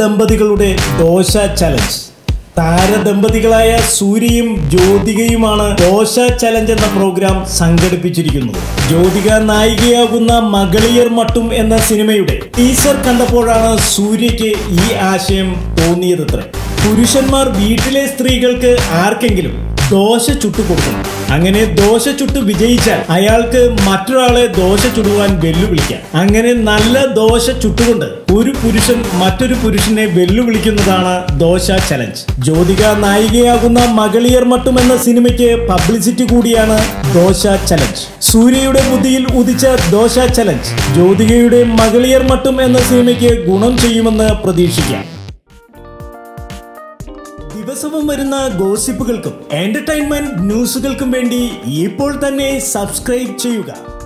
താരദമ്പതികളുടെ dosa challenge താരദമ്പതികളായ സൂര്യയും ജ്യോതികയുമാണ് ദോശ ചലഞ്ച് എന്ന പ്രോഗ്രാം സംഘടിപ്പിച്ചിരിക്കുന്നത് ജ്യോതിക നായികയാകുന്ന മകളിയർ മട്ടും എന്ന സിനിമയുടെ ടീസർ കണ്ടപ്പോഴാണ് സൂര്യയ്ക്ക് ഈ ആശയം തോന്നിയതത്രേ പുരുഷന്മാർ വീട്ടിലെ സ്ത്രീകൾക്ക് ആർക്കെങ്കിലും ദോശ ചുട്ടു കൊടുക്കണം അങ്ങനെ ദോശ ചുട്ട് വിജയിച്ചാൽ അയാൾക്ക് മറ്റൊരാളെ ദോശ ചുടുവാൻ വെല്ലുവിളിക്കാം അങ്ങനെ നല്ല ദോശ ചുട്ടുകൊണ്ട് ഒരു പുരുഷൻ മറ്റൊരു പുരുഷനെ വെല്ലുവിളിക്കുന്നതാണ് ദോശ ചലഞ്ച് ജ്യോതിക നായികയാകുന്ന മകളിയർ മട്ടും എന്ന സിനിമയ്ക്ക് പബ്ലിസിറ്റി കൂടിയാണ് ദോശ ചലഞ്ച് സൂര്യയുടെ ബുദ്ധിയിൽ ഉദിച്ച ദോശ ചലഞ്ച് ജ്യോതികയുടെ മകളിയർ മട്ടും എന്ന സിനിമയ്ക്ക് ഗുണം ചെയ്യുമെന്ന് പ്രതീക്ഷിക്കാം ദിവസവും വരുന്ന ഗോസിപ്പുകൾക്കും എന്റർടൈൻമെന്റ് ന്യൂസുകൾക്കും വേണ്ടി ഇപ്പോൾ തന്നെ സബ്സ്ക്രൈബ് ചെയ്യുക